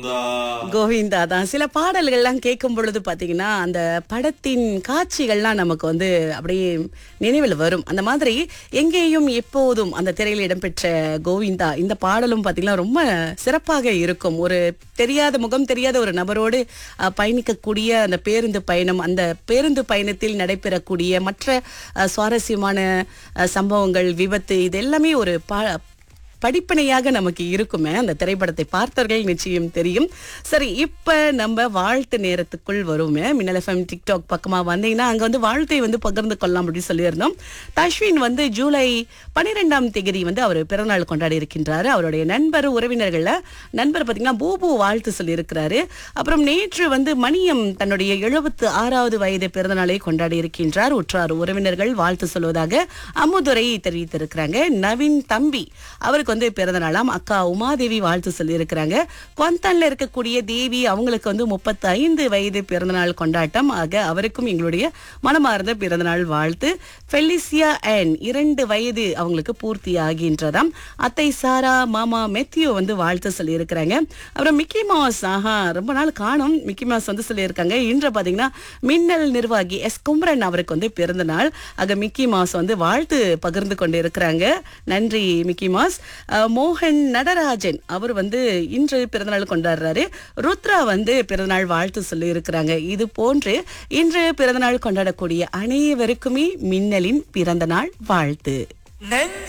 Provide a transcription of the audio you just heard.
கோவிந்தா தான் சில பாடல்கள்லாம் கேட்கும் பொழுது பாத்தீங்கன்னா அந்த படத்தின் காட்சிகள்லாம் நமக்கு வந்து அப்படியே நினைவில் வரும் அந்த மாதிரி எங்கேயும் எப்போதும் அந்த திரையில் இடம்பெற்ற கோவிந்தா இந்த பாடலும் பாத்தீங்கன்னா ரொம்ப சிறப்பாக இருக்கும் ஒரு தெரியாத முகம் தெரியாத ஒரு நபரோடு அஹ், பயணிக்கக்கூடிய அந்த பேருந்து பயணம் அந்த பேருந்து பயணத்தில் நடைபெறக்கூடிய மற்ற அஹ், சுவாரஸ்யமான அஹ், சம்பவங்கள் விபத்து இது எல்லாமே ஒரு பா படிப்பனையாக நமக்கு இருக்குமே அந்த திரைப்படத்தை பார்த்தவர்கள் நிச்சயம் தெரியும் சரி இப்ப நம்ம வாழ்த்து நேரத்துக்குள் வருவோமே மின்னல் எஃப்எம் டிக்டாக் பக்கமா வந்தீங்கன்னா அங்க வந்து வாழ்த்தை வந்து பகிர்ந்து கொள்ளலாம் அப்படின்னு சொல்லியிருந்தோம் தஷ்வின் வந்து ஜூலை பன்னிரெண்டாம் தேதி வந்து அவர் பிறநாள் கொண்டாடி இருக்கின்றாரு அவருடைய நண்பர் உறவினர்கள்ல நண்பர் பாத்தீங்கன்னா பூபு வாழ்த்து சொல்லியிருக்கிறாரு அப்புறம் நேற்று வந்து மணியம் தன்னுடைய எழுபத்து ஆறாவது வயது பிறந்தநாளை கொண்டாடி இருக்கின்றார் உற்றார் உறவினர்கள் வாழ்த்து சொல்வதாக அமுதுரை தெரிவித்திருக்கிறாங்க நவீன் தம்பி அவருக்கு வந்து பிறந்த நாளாம் அக்கா உமாதேவி வாழ்த்து சொல்லியிருக்கிறாங்க குவந்தான்ல இருக்கக்கூடிய தேவி அவங்களுக்கு வந்து முப்பத்தி ஐந்து வயது பிறந்தநாள் கொண்டாட்டம் ஆக அவருக்கும் எங்களுடைய மனமார்ந்த பிறந்தநாள் வாழ்த்து ஃபெலிசியா அண்ட் இரண்டு வயது அவங்களுக்கு பூர்த்தி ஆகின்றதாம் அத்தை சாரா மாமா மெத்தியோ வந்து வாழ்த்து சொல்லியிருக்கிறாங்க அப்புறம் மிக்கி மாஸ் ஆஹா ரொம்ப நாள் காணும் மிக்கி மாஸ் வந்து சொல்லியிருக்காங்க இன்று பாத்தீங்கன்னா மின்னல் நிர்வாகி எஸ் குமரன் அவருக்கு வந்து பிறந்த நாள் ஆக மிக்கி மாஸ் வந்து வாழ்த்து பகிர்ந்து கொண்டு இருக்கிறாங்க நன்றி மிக்கி மாஸ் அஹ், மோகன் நடராஜன் அவர் வந்து இன்று பிறந்தநாள் கொண்டாடுறாரு ருத்ரா வந்து பிறந்தநாள் வாழ்த்து சொல்லி இருக்கிறாங்க இது போன்று இன்று பிறந்தநாள் கொண்டாடக்கூடிய அனைவருக்குமே மின்னலின் பிறந்தநாள் வாழ்த்து நெஞ்ச